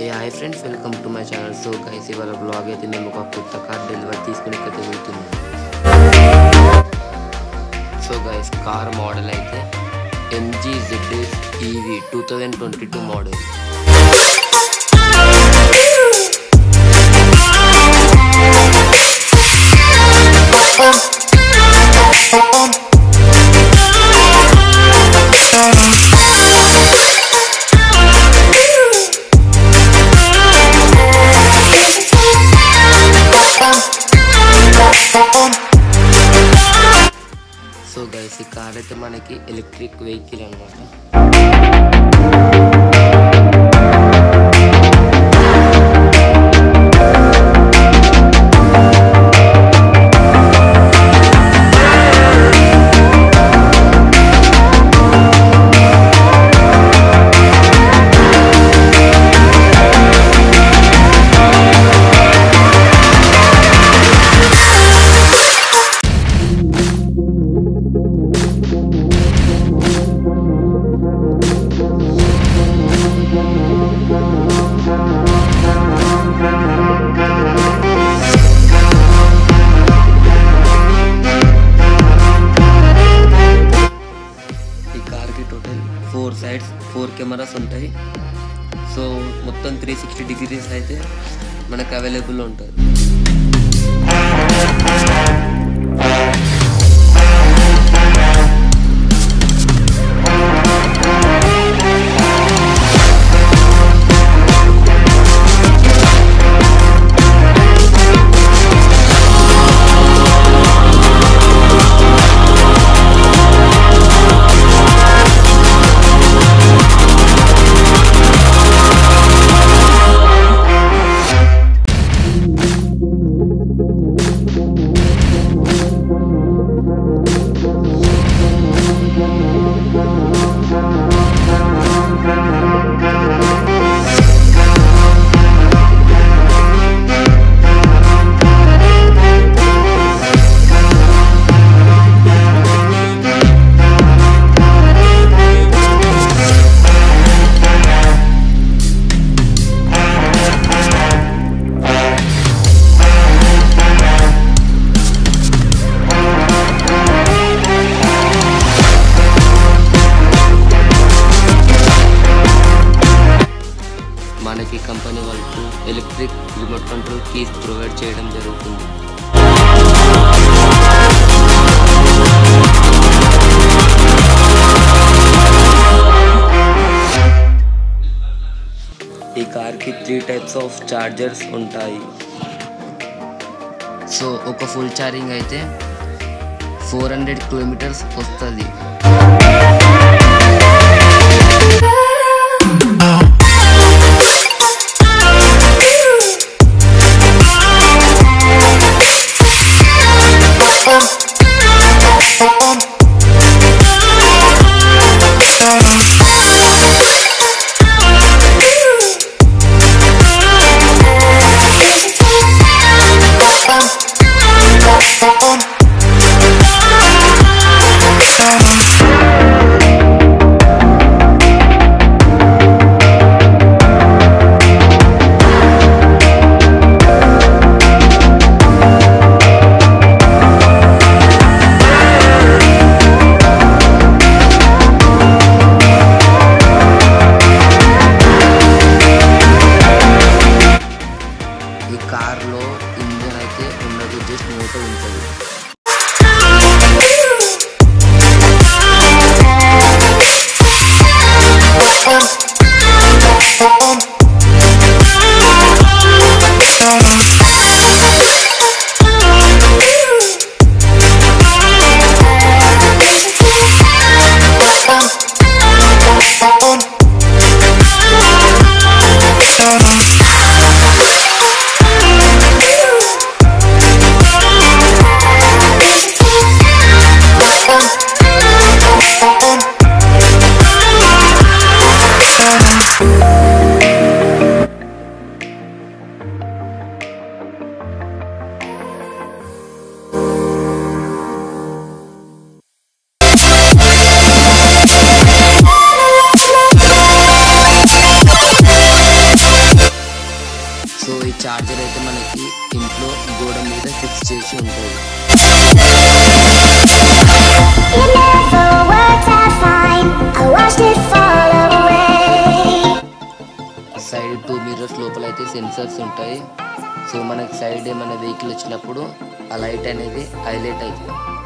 A hi friends welcome to my channel so guys ఇవాళ vlog అయితే మేము ఒక కొత్త కార్ డెలివరీ తీసుకుని ఇక్కడ వెళ్తున్నాం సో గైస్ కార్ మోడల్ అయితే MG Z EV two thousand twenty two model so guys ఈ కార్ అయితే మనకి ఎలక్ట్రిక్ వెహికల్ అనమాట ఈ కార్కి total four sides four cameras ఉంటాయి సో మొత్తం త్రీ సిక్స్టీ డిగ్రీస్ అయితే మనకు అవైలబుల్ ఉంటుంది మనకి కంపెనీ వాళ్ళు electric remote control keys provide చేయడం జరుగుతుంది ఈ కార్కి త్రీ టైప్స్ ఆఫ్ చార్జర్స్ ఉంటాయి సో ఒక ఫుల్ ఛార్జింగ్ అయితే ఫోర్ హండ్రెడ్ కిలోమీటర్స్ వస్తుంది Thank you. చార్జర్ అయితే మనకి ఇంట్లో గోడ మీద ఫిక్స్ చేసి ఉంటుంది It never worked out fine. I watched it fall away. Side two mirrors లోపల అయితే సెన్సర్స్ ఉంటాయి సో మనకి సైడ్ ఏమైనా వెహికల్ వచ్చినప్పుడు ఆ లైట్ అనేది హైలైట్ అవుతుంది